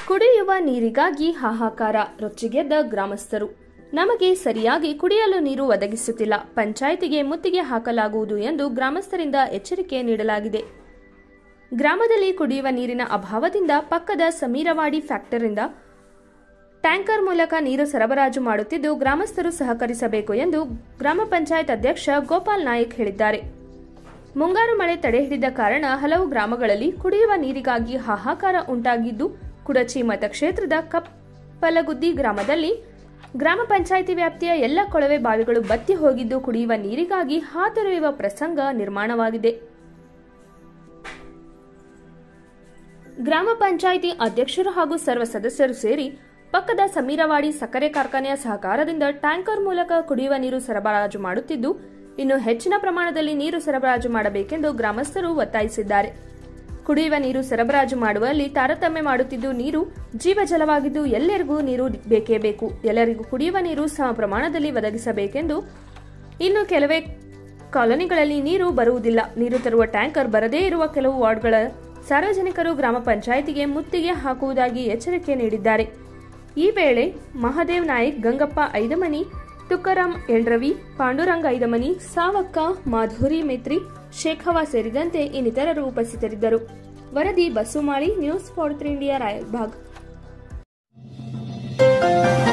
ಕುಡಿಯುವ ನೀರಿಗಾಗಿ ಹಾಹಾಕಾರ ರೊಚ್ಚಿಗೆದ್ದ ಗ್ರಾಮಸ್ಥರು ನಮಗೆ ಸರಿಯಾಗಿ ಕುಡಿಯಲು ನೀರು ಒದಗಿಸುತ್ತಿಲ್ಲ ಪಂಚಾಯಿತಿಗೆ ಮುತ್ತಿಗೆ ಹಾಕಲಾಗುವುದು ಎಂದು ಗ್ರಾಮಸ್ಥರಿಂದ ಎಚ್ಚರಿಕೆ ನೀಡಲಾಗಿದೆ ಗ್ರಾಮದಲ್ಲಿ ಕುಡಿಯುವ ನೀರಿನ ಅಭಾವದಿಂದ ಪಕ್ಕದ ಸಮೀರವಾಡಿ ಫ್ಯಾಕ್ಟರಿಯಿಂದ ಟ್ಯಾಂಕರ್ ಮೂಲಕ ನೀರು ಸರಬರಾಜು ಮಾಡುತ್ತಿದ್ದು ಗ್ರಾಮಸ್ಥರು ಸಹಕರಿಸಬೇಕು ಎಂದು ಗ್ರಾಮ ಪಂಚಾಯತ್ ಅಧ್ಯಕ್ಷ ಗೋಪಾಲ್ ನಾಯಕ್ ಹೇಳಿದ್ದಾರೆ ಮುಂಗಾರು ಮಳೆ ತಡೆಹಿಡಿದ ಕಾರಣ ಹಲವು ಗ್ರಾಮಗಳಲ್ಲಿ ಕುಡಿಯುವ ನೀರಿಗಾಗಿ ಹಾಹಾಕಾರ ಉಂಟಾಗಿದ್ದು ಕುಡಚಿ ಮತಕ್ಷೇತ್ರದ ಕಪ್ಪಲಗುದ್ದಿ ಗ್ರಾಮದಲ್ಲಿ ಗ್ರಾಮ ಪಂಚಾಯಿತಿ ವ್ಯಾಪ್ತಿಯ ಎಲ್ಲ ಕೊಳವೆ ಬಾವಿಗಳು ಬತ್ತಿ ಹೋಗಿದ್ದು ಕುಡಿಯುವ ನೀರಿಗಾಗಿ ಹಾತೊರೆಯುವ ಪ್ರಸಂಗ ನಿರ್ಮಾಣವಾಗಿದೆ ಗ್ರಾಮ ಪಂಚಾಯಿತಿ ಅಧ್ಯಕ್ಷರು ಹಾಗೂ ಸರ್ವ ಸದಸ್ಯರು ಸೇರಿ ಪಕ್ಕದ ಸಮೀರವಾಡಿ ಸಕ್ಕರೆ ಕಾರ್ಖಾನೆಯ ಸಹಕಾರದಿಂದ ಟ್ಯಾಂಕರ್ ಮೂಲಕ ಕುಡಿಯುವ ನೀರು ಸರಬರಾಜು ಮಾಡುತ್ತಿದ್ದು ಇನ್ನು ಹೆಚ್ಚಿನ ಪ್ರಮಾಣದಲ್ಲಿ ನೀರು ಸರಬರಾಜು ಮಾಡಬೇಕೆಂದು ಗ್ರಾಮಸ್ಥರು ಒತ್ತಾಯಿಸಿದ್ದಾರೆ ಕುಡಿಯುವ ನೀರು ಸರಬರಾಜು ಮಾಡುವಲ್ಲಿ ತಾರತಮ್ಯ ಮಾಡುತ್ತಿದ್ದು ನೀರು ಜೀವಜಲವಾಗಿದ್ದು ಎಲ್ಲರಿಗೂ ನೀರು ಬೇಕೇ ಬೇಕು ಎಲ್ಲರಿಗೂ ಕುಡಿಯುವ ನೀರು ಸಮ ಪ್ರಮಾಣದಲ್ಲಿ ಒದಗಿಸಬೇಕೆಂದು ಇನ್ನು ಕೆಲವೇ ಕಾಲೋನಿಗಳಲ್ಲಿ ನೀರು ಬರುವುದಿಲ್ಲ ನೀರು ತರುವ ಟ್ಯಾಂಕರ್ ಬರದೇ ಇರುವ ಕೆಲವು ವಾರ್ಡ್ಗಳ ಸಾರ್ವಜನಿಕರು ಗ್ರಾಮ ಪಂಚಾಯಿತಿಗೆ ಮುತ್ತಿಗೆ ಹಾಕುವುದಾಗಿ ಎಚ್ಚರಿಕೆ ನೀಡಿದ್ದಾರೆ ಈ ವೇಳೆ ಮಹಾದೇವ್ ನಾಯಕ್ ಗಂಗಪ್ಪ ಐದಮನಿ ತುಕಾರಾಂ ಎಳ್ರವಿ ಪಾಂಡುರಂಗ ಐದಮನಿ ಸಾವಕ್ಕ ಮಾಧುರಿ ಮೇತ್ರಿ ಶೇಖವ ಸೇರಿದಂತೆ ಇನ್ನಿತರರು ಉಪಸ್ಥಿತರಿದ್ದರು ವರದಿ Basumali news for three India Raibag